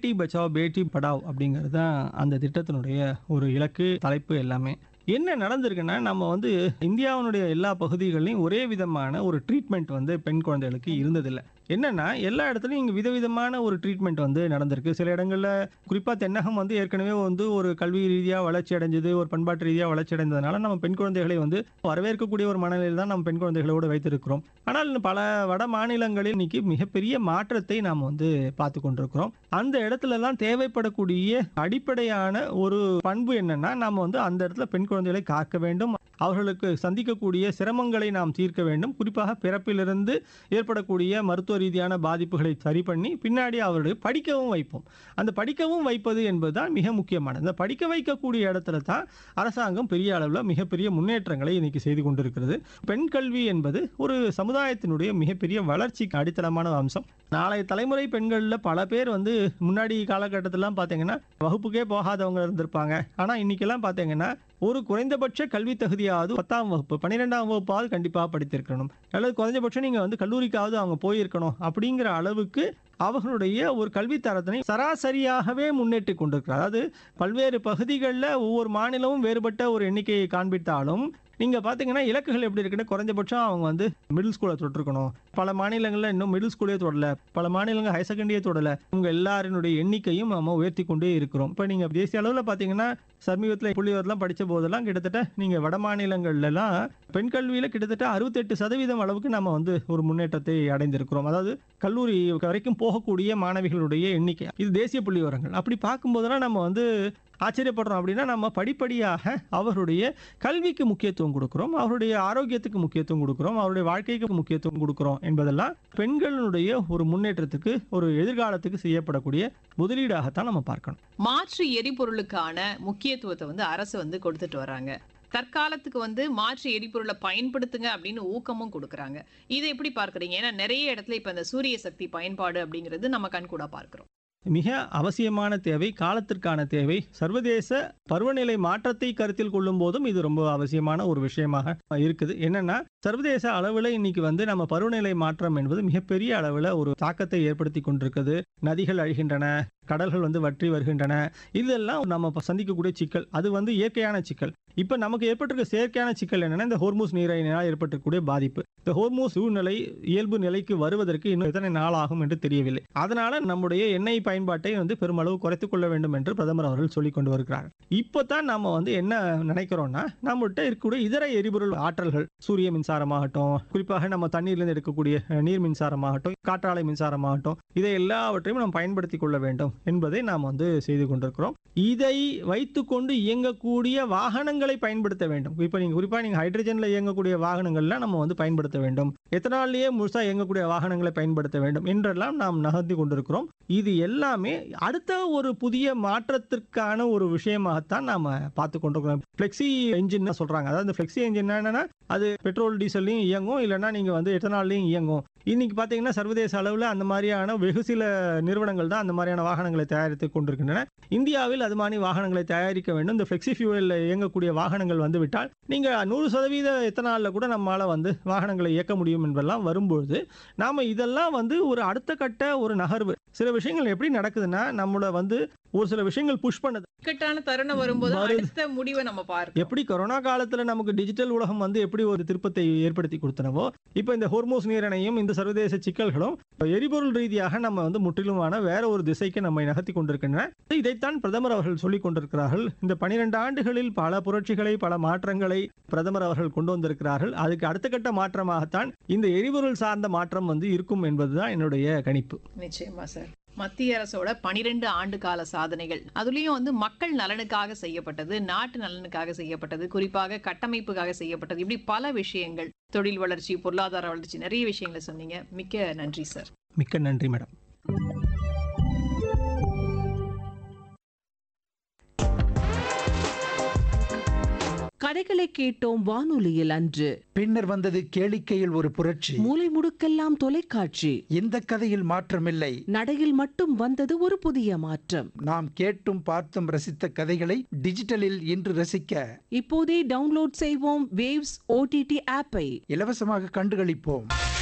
பேட்டி பச்சாவ் பேட்டி படாவ் அப்படிங்கிறது தான் அந்த திட்டத்தினுடைய ஒரு இலக்கு தலைப்பு எல்லாமே என்ன நடந்திருக்குன்னா நம்ம வந்து இந்தியாவினுடைய எல்லா பகுதிகளிலும் ஒரே விதமான ஒரு ட்ரீட்மெண்ட் வந்து பெண் குழந்தைகளுக்கு இருந்ததில்லை என்னன்னா எல்லா இடத்துலையும் இங்கே விதவிதமான ஒரு ட்ரீட்மெண்ட் வந்து நடந்திருக்கு சில இடங்களில் குறிப்பாக தென்னகம் வந்து ஏற்கனவே வந்து ஒரு கல்வி ரீதியாக வளர்ச்சி அடைஞ்சது ஒரு பண்பாட்டு ரீதியாக வளர்ச்சி அடைந்ததுனால நம்ம பெண் குழந்தைகளை வந்து வரவேற்கக்கூடிய ஒரு மனநிலையில் தான் நம்ம பெண் குழந்தைகளோடு வைத்திருக்கிறோம் ஆனால் பல வட மாநிலங்களில் இன்னைக்கு மிகப்பெரிய மாற்றத்தை நாம் வந்து பார்த்து கொண்டிருக்கிறோம் அந்த இடத்துலலாம் தேவைப்படக்கூடிய அடிப்படையான ஒரு பண்பு என்னன்னா நம்ம வந்து அந்த இடத்துல பெண் குழந்தைகளை காக்க வேண்டும் அவர்களுக்கு சந்திக்கக்கூடிய சிரமங்களை நாம் தீர்க்க வேண்டும் குறிப்பாக பிறப்பிலிருந்து ஏற்படக்கூடிய மருத்துவ ரீதியான பாதிப்புகளை சரி பண்ணி பின்னாடி அவர்களை படிக்கவும் வைப்போம் அந்த படிக்கவும் வைப்பது என்பதுதான் மிக முக்கியமானது இந்த படிக்க வைக்கக்கூடிய இடத்துல தான் அரசாங்கம் பெரிய அளவில் மிகப்பெரிய முன்னேற்றங்களை இன்னைக்கு செய்து கொண்டிருக்கிறது பெண் கல்வி என்பது ஒரு சமுதாயத்தினுடைய மிகப்பெரிய வளர்ச்சிக்கு அடித்தளமான அம்சம் நாளைய தலைமுறை பெண்களில் பல பேர் வந்து முன்னாடி காலகட்டத்திலாம் பார்த்தீங்கன்னா வகுப்புக்கே போகாதவங்க இருந்திருப்பாங்க ஆனால் இன்னைக்கெல்லாம் பார்த்தீங்கன்னா ஒரு குறைந்தபட்ச கல்வி தகுதியாவது பத்தாம் வகுப்பு பன்னிரெண்டாம் வகுப்பாவது கண்டிப்பாக படித்திருக்கணும் அல்லது குறைஞ்சபட்சம் நீங்கள் வந்து கல்லூரிக்காவது அவங்க போயிருக்கணும் அப்படிங்கிற அளவுக்கு அவர்களுடைய ஒரு கல்வி தரத்தினை சராசரியாகவே முன்னேற்றி கொண்டிருக்கிறார் அதாவது பல்வேறு பகுதிகளில் ஒவ்வொரு மாநிலமும் வேறுபட்ட ஒரு எண்ணிக்கையை காண்பித்தாலும் நீங்க பாத்தீங்கன்னா இலக்குகள் எப்படி இருக்குன்னு குறைஞ்சபட்சம் அவங்க வந்து மிடில் ஸ்கூலை தொட்டிருக்கணும் பல மாநிலங்களில் இன்னும் மிடில் ஸ்கூலே தொடல பல மாநிலங்கள் ஹையர் செகண்டரியே தொடல உங்க எல்லாரினுடைய எண்ணிக்கையும் நம்ம உயர்த்தி கொண்டே இருக்கிறோம் இப்போ நீங்க தேசிய அளவில் பாத்தீங்கன்னா சமீபத்தில் புள்ளிவரெல்லாம் படிச்ச போதெல்லாம் கிட்டத்தட்ட நீங்க வட மாநிலங்கள்லாம் பெண் கல்வியில கிட்டத்தட்ட அறுபத்தெட்டு சதவீதம் அளவுக்கு நம்ம வந்து ஒரு முன்னேற்றத்தை அடைந்திருக்கிறோம் அதாவது கல்லூரி வரைக்கும் போகக்கூடிய மாணவிகளுடைய எண்ணிக்கை இது தேசிய புள்ளி விவரங்கள் அப்படி பார்க்கும்போதெல்லாம் நம்ம வந்து ஆச்சரியப்படுறோம் அப்படின்னா நம்ம படிப்படியாக அவருடைய கல்விக்கு முக்கியத்துவம் கொடுக்குறோம் அவருடைய ஆரோக்கியத்துக்கு முக்கியத்துவம் கொடுக்குறோம் அவருடைய வாழ்க்கைக்கு முக்கியத்துவம் கொடுக்குறோம் என்பதெல்லாம் பெண்களுடைய ஒரு முன்னேற்றத்துக்கு ஒரு எதிர்காலத்துக்கு செய்யப்படக்கூடிய முதலீடாகத்தான் நம்ம பார்க்கணும் மாற்று எரிபொருளுக்கான முக்கியத்துவத்தை வந்து அரசு வந்து கொடுத்துட்டு வராங்க தற்காலத்துக்கு வந்து மாற்று எரிபொருளை பயன்படுத்துங்க அப்படின்னு ஊக்கமும் கொடுக்குறாங்க இதை எப்படி பார்க்கறீங்க ஏன்னா நிறைய இடத்துல இப்ப இந்த சூரிய சக்தி பயன்பாடு அப்படிங்கிறது நம்ம கண்கூடா பார்க்கிறோம் மிக அவசியமான தேவை காலத்திற்கான தேவை சர்வதேச பருவநிலை மாற்றத்தை கருத்தில் கொள்ளும் போதும் இது ரொம்ப அவசியமான ஒரு விஷயமாக இருக்குது என்னன்னா சர்வதேச அளவில் இன்னைக்கு வந்து நம்ம பருவநிலை மாற்றம் என்பது மிகப்பெரிய அளவில் ஒரு தாக்கத்தை ஏற்படுத்தி கொண்டிருக்குது நதிகள் அழிகின்றன கடல்கள் வந்து வற்றி வருகின்றன இதெல்லாம் நம்ம இப்ப சந்திக்கக்கூடிய சிக்கல் அது வந்து இயற்கையான சிக்கல் இப்போ நமக்கு ஏற்பட்டிருக்க செயற்கையான சிக்கல் என்னன்னா இந்த ஹோர்மூஸ் நீரினால் ஏற்பட்டிருக்கக்கூடிய பாதிப்பு இந்த ஹோர்மூஸ் சூழ்நிலை இயல்பு நிலைக்கு வருவதற்கு இன்னும் எத்தனை நாள் ஆகும் என்று தெரியவில்லை அதனால நம்முடைய எண்ணெய் பயன்பாட்டை வந்து பெருமளவு குறைத்துக் கொள்ள வேண்டும் என்று பிரதமர் அவர்கள் சொல்லிக் கொண்டு வருகிறார் இப்போ தான் நம்ம வந்து என்ன நினைக்கிறோம்னா நம்மகிட்ட இருக்கக்கூடிய இதர எரிபொருள் ஆற்றல்கள் சூரிய மின்சாரமாகட்டும் குறிப்பாக நம்ம தண்ணீர்லேருந்து எடுக்கக்கூடிய அஹ், நீர் மின்சாரமாகட்டும் காற்றாலை மின்சாரமாகட்டும் இதை எல்லாவற்றையும் நாம் பயன்படுத்திக் கொள்ள வேண்டும் என்பதை நாம் வந்து செய்து கொண்டிருக்கிறோம் இதை வைத்துக்கொண்டு இயங்கக்கூடிய வாகனங்களை பயன்படுத்த வேண்டும் இப்போ நீங்கள் குறிப்பாக நீங்கள் ஹைட்ரஜனில் இயங்கக்கூடிய வாகனங்கள்லாம் நம்ம வந்து பயன்படுத்த வேண்டும் எத்தனாலேயே முழுசாக இயங்கக்கூடிய வாகனங்களை பயன்படுத்த வேண்டும் என்றெல்லாம் நாம் நகர்த்தி கொண்டிருக்கிறோம் இது எல்லாமே அடுத்த ஒரு புதிய மாற்றத்திற்கான ஒரு விஷயமாகத்தான் நாம் பார்த்து கொண்டிருக்கிறோம் ஃப்ளெக்ஸி என்ஜின் சொல்கிறாங்க அதாவது இந்த ஃப்ளெக்ஸி என்ஜின் என்னன்னா அது பெட்ரோல் டீசல்லையும் இயங்கும் இல்லைன்னா நீங்கள் வந்து எத்தனால்லையும் இயங்கும் இன்னைக்கு பார்த்தீங்கன்னா சர்வதேச அளவில் அந்த மாதிரியான வெகு சில நிறுவனங்கள் தான் அந்த மாதிரியான வாகனங்களை தயாரித்து கொண்டிருக்கின்றன இந்தியாவில் அது மாதிரி வாகனங்களை தயாரிக்க வேண்டும் இந்த ஃப்ளெக்ஸி ஃபியூவலில் இயங்கக்கூடிய வாகனங்கள் வந்துவிட்டால் நீங்கள் நூறு சதவீத எத்தனாலில் கூட நம்மளால் வந்து வாகனங்களை இயக்க முடியும் என்பதெல்லாம் வரும்பொழுது நாம் இதெல்லாம் வந்து ஒரு அடுத்த கட்ட ஒரு நகர்வு சில விஷயங்கள் எப்படி நடக்குதுன்னா நம்மளை வந்து ஒரு சில விஷயங்கள் புஷ் பண்ணுது இக்கட்டான தருணம் வரும்போது வருது. அடுத்த முடிவை நம்ம பார்க்கிறோம் எப்படி கொரோனா காலத்துல நமக்கு டிஜிட்டல் உலகம் வந்து எப்படி ஒரு திருப்பத்தை ஏற்படுத்தி கொடுத்தனவோ இப்போ இந்த ஹோர்மோஸ் நீரணையும் இந்த சர்வதேச சிக்கல்களும் எரிபொருள் ரீதியாக நம்ம வந்து முற்றிலுமான வேற ஒரு திசைக்கு நம்மை நகர்த்தி கொண்டிருக்கின்றன இதைத்தான் பிரதமர் அவர்கள் சொல்லிக் கொண்டிருக்கிறார்கள் இந்த பனிரெண்டு ஆண்டுகளில் பல புரட்சிகளை பல மாற்றங்களை பிரதமர் அவர்கள் கொண்டு வந்திருக்கிறார்கள் அதுக்கு அடுத்த கட்ட மாற்றமாகத்தான் இந்த எரிபொருள் சார்ந்த மாற்றம் வந்து இருக்கும் என்பதுதான் என்னுடைய கணிப்பு நிச்சயமா சார் மத்திய அரசோட பனிரெண்டு ஆண்டு கால சாதனைகள் அதுலயும் வந்து மக்கள் நலனுக்காக செய்யப்பட்டது நாட்டு நலனுக்காக செய்யப்பட்டது குறிப்பாக கட்டமைப்புக்காக செய்யப்பட்டது இப்படி பல விஷயங்கள் தொழில் வளர்ச்சி பொருளாதார வளர்ச்சி நிறைய விஷயங்களை சொன்னீங்க மிக்க நன்றி சார் மிக்க நன்றி மேடம் கதைகளை கேட்டோம் வானொலியில் அன்று பின்னர் வந்தது கேளிக்கையில் ஒரு புரட்சி மூலை முடுக்கெல்லாம் தொலைக்காட்சி இந்த கதையில் மாற்றமில்லை நடையில் மட்டும் வந்தது ஒரு புதிய மாற்றம் நாம் கேட்டும் பார்த்தும் ரசித்த கதைகளை டிஜிட்டலில் இன்று ரசிக்க இப்போதே டவுன்லோட் செய்வோம் வேவ்ஸ் ஓடிடி ஆப்பை இலவசமாக கண்டுகளிப்போம்